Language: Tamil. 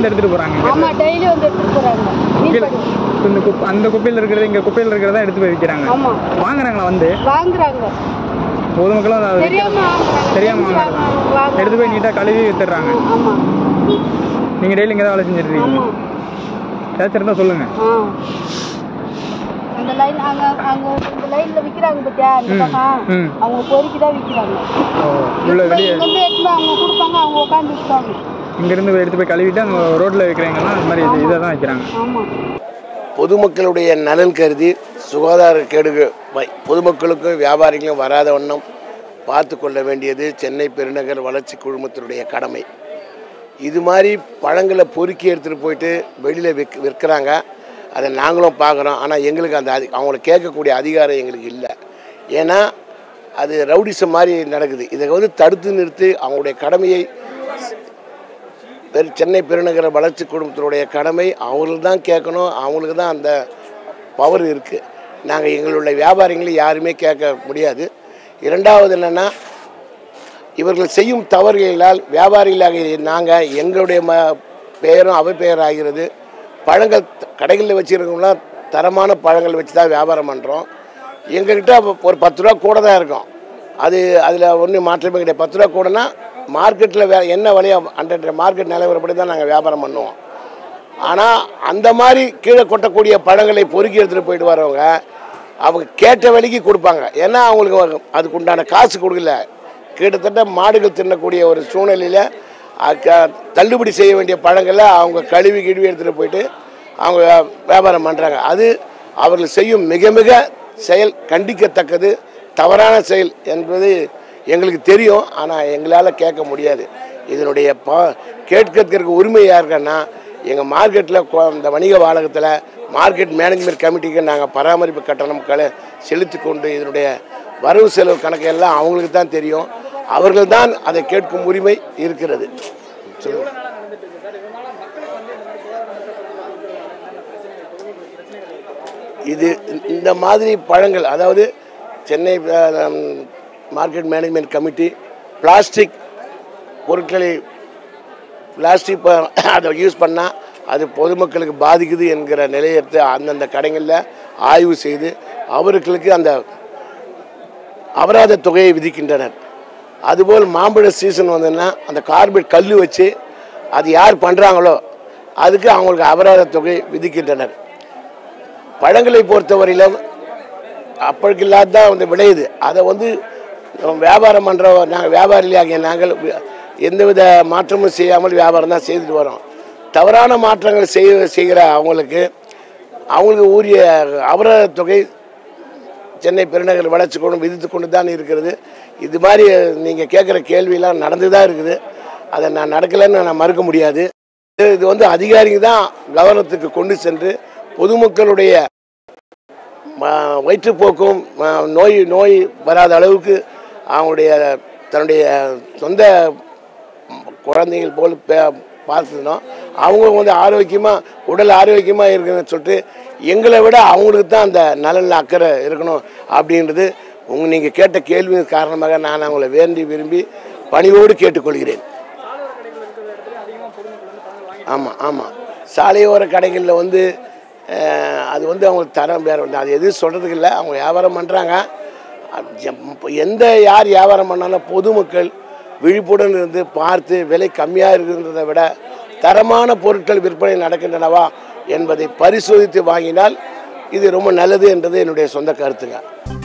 வந்து எடுத்துட்டு போறாங்க இங்க. ஆமா டெய்லி வந்து எடுத்துட்டு போறாங்க மீன் கீழே படி இந்த குப்பை அந்த குப்பையில் இருக்கிறது இங்க குப்பையில் இருக்கிறதா எடுத்து போய் விற்கிறாங்க ஆமா வாங்குறாங்களா வந்து வாங்குறாங்க பொதுமக்களும் அதை விக்க- தெரியாம வாங்குறாங்க தெரியாம தெரிஞ்சு வாங்குறாங்க. வாங்குறாங்க, வாங்குறாங்க. எடுத்து போய் நீட்டாக கழுவி வித்துடுறாங்க ஆமா நீங்க டெய்லி இங்கே தான் வேலை செஞ்சுட்டு இருக்கீங்க ஆமா ஏதாச்சும் இருந்தா சொல்லுங்க ஆ அந்த லைன் அங்க அங்க இந்த லைன்ல விக்கிறாங்க பாத்தியா அந்த ம், பக்கம் ம். அவங்க பொறுக்கி தான் விக்கிறாங்க ஓ உள்ள வெளியே இங்க வந்து எடுத்து அவங்க கொடுப்பாங்க அவங்க உட்காந்து விற்பாங்க இங்கேருந்து எடுத்து போய் கழுவிட்டு அங்கே ரோட்டில் வைக்கிறாங்கன்னா அது மாதிரி இது இதை தான் வைக்கிறாங்க ஆமா பொதுமக்களுடைய நலன் கருதி சுகாதார கேடுகு வை- பொதுமக்களுக்கும் வியாபாரிகளும் வராத வண்ணம் பார்த்து கொள்ள வேண்டியது சென்னை பெருநகர் வளர்ச்சி குழுமத்தினுடைய கடமை இது மாதிரி பழங்களை பொறுக்கி எடுத்துகிட்டு போயிட்டு வெளியில் விற்க விற்கிறாங்க அதை நாங்களும் பார்க்குறோம் ஆனால் எங்களுக்கு அந்த அதி அவங்கள கேட்கக்கூடிய அதிகாரம் எங்களுக்கு இல்லை ஏன்னா அது ரவுடிசம் மாதிரி நடக்குது இதை வந்து தடுத்து நிறுத்தி அவங்களுடைய கடமையை பெரு சென்னை பெருநகர வளர்ச்சி குழுமத்தினுடைய கடமை அவங்களுக்கு தான் கேட்கணும் அவங்களுக்கு தான் அந்த பவர் இருக்குது நாங்கள் எங்களுடைய வியாபாரிகளை யாருமே கேட்க முடியாது இரண்டாவது என்னென்னா இவர்கள் செய்யும் தவறுகளால் வியாபாரிகளாக நாங்கள் எங்களுடைய ம பெயரும் அவ பெயர் ஆகிறது பழங்கள் த- கடைகளில் வச்சுருக்கவங்களாம் தரமான பழங்கள் வச்சு தான் வியாபாரம் பண்ணுறோம் எங்ககிட்ட ஒரு பத்து ரூபா கூட தான் இருக்கும் அது அதில் ஒன்றும் மாற்றமே கிடையாது பத்து ரூபா கூடனா மார்க்கெட்டில் வே என்ன விலையோ அன்ற மார்க்கெட் நிலவரப்படி தான் நாங்கள் வியாபாரம் பண்ணுவோம் ஆனால் அந்த மாதிரி கீழே கொட்டக்கூடிய பழங்களை பொறுக்கி எடுத்துகிட்டு போயிட்டு வரவங்க அவங்க கேட்ட விலைக்கு கொடுப்பாங்க ஏன்னா அவங்களுக்கு அதுக்கு உண்டான காசு கொடுக்கல கிட்டத்தட்ட மாடுகள் தின்னக்கூடிய ஒரு சூழ்நிலையில் அக்க- தள்ளுபடி செய்ய வேண்டிய பழங்களை அவங்க கழுவி கிழுவி எடுத்துகிட்டு போயிட்டு அவங்க வியா- வியாபாரம் பண்ணுறாங்க அது அவர்கள் செய்யும் மிக மிக செயல் கண்டிக்கத்தக்கது தவறான செயல் என்பது எங்களுக்கு தெரியும் ஆனால் எங்களால் கேட்க முடியாது இதனுடைய ப கேட்கறதுக்கு உரிமை யாருக்குன்னா எங்கள் மார்க்கெட்டில் இந்த வணிக வாழகத்தில் மார்க்கெட் மேனேஜ்மெண்ட் கமிட்டிக்கு நாங்கள் பராமரிப்பு கட்டணம் கல செலுத்தி கொண்டு இதனுடைய வரவு செலவு கணக்கு எல்லாம் அவங்களுக்கு தான் தெரியும் அவர்கள் தான் அதை கேட்கும் உரிமை இருக்கிறது சொல்லுங்க இது இந்த மாதிரி பழங்கள் அதாவது சென்னை அஹ், மார்க்கெட் மேனேஜ்மெண்ட் கமிட்டி பிளாஸ்டிக் பொருட்களை பிளாஸ்டிக் ப- அதை யூஸ் பண்ணால் அது பொதுமக்களுக்கு பாதிக்குது என்கிற நிலையத்தை அந்தந்த கடைகளில் ஆய்வு செய்து அவர்களுக்கு அந்த அபராத தொகையை விதிக்கின்றனர் அதுபோல் மாம்பழ சீசன் வந்ததுன்னா அந்த கார்பெட் கல் வச்சு அது யார் பண்ணுறாங்களோ அதுக்கு அவங்களுக்கு அபராத தொகை விதிக்கின்றனர் பழங்களை பொறுத்தவரையிலும் அப்பளுக்கு இல்லாத தான் வந்து விளையுது அதை வந்து நம்ம வியாபாரம் பண்ணுற நாங்கள் வியாபாரியாகிய நாங்கள் வி- எந்தவித மாற்றமும் செய்யாமல் வியாபாரம் தான் செய்துட்டு வரோம் தவறான மாற்றங்கள் செய்ய செய்கிற அவங்களுக்கு அவங்களுக்கு உரிய அபராத தொகை சென்னை பெருநகர் வளர்ச்சி கொண்டு விதித்து கொண்டு தான் இருக்கிறது இது மாதிரி நீங்கள் கேட்குற கேள்வியெல்லாம் நடந்து தான் இருக்குது அதை நான் நடக்கலைன்னு நான் மறுக்க முடியாது இது- இது வந்து அதிகாரிங்க தான் கவனத்துக்கு கொண்டு சென்று பொதுமக்களுடைய ம- வயிற்றுப்போக்கும் ம- நோய் நோய் வராத அளவுக்கு அவங்களுடைய தன்னுடைய சொந்த குழந்தைகள் போல் பே- பார்த்துனோம் அவங்க வந்து ஆரோக்கியமாக உடல் ஆரோக்கியமாக இருக்குன்னு சொல்லிட்டு எங்களை விட அவங்களுக்கு தான் அந்த நலனில் அக்கறை இருக்கணும் அப்படின்றது உங்க நீங்கள் கேட்ட கேள்வியின் காரணமாக நான் அவங்கள வேண்டி விரும்பி பணிவோடு கேட்டுக்கொள்கிறேன் ஆமாம் ஆமாம் சாலையோர கடைகளில் வந்து அஹ், அது வந்து அவங்களுக்கு தரம் வேறு வந்து அது எதுவும் சொல்கிறதுக்கு இல்லை அவங்க வியாபாரம் பண்ணுறாங்க எந்த யார் வியாபாரம் பண்ணாலும் பொதுமக்கள் விழிப்புடன் இருந்து பார்த்து விலை கம்மியாக இருக்குன்றதை விட தரமான பொருட்கள் விற்பனை நடக்கின்றனவா என்பதை பரிசோதித்து வாங்கினால் இது ரொம்ப நல்லது என்றது என்னுடைய சொந்த கருத்துங்க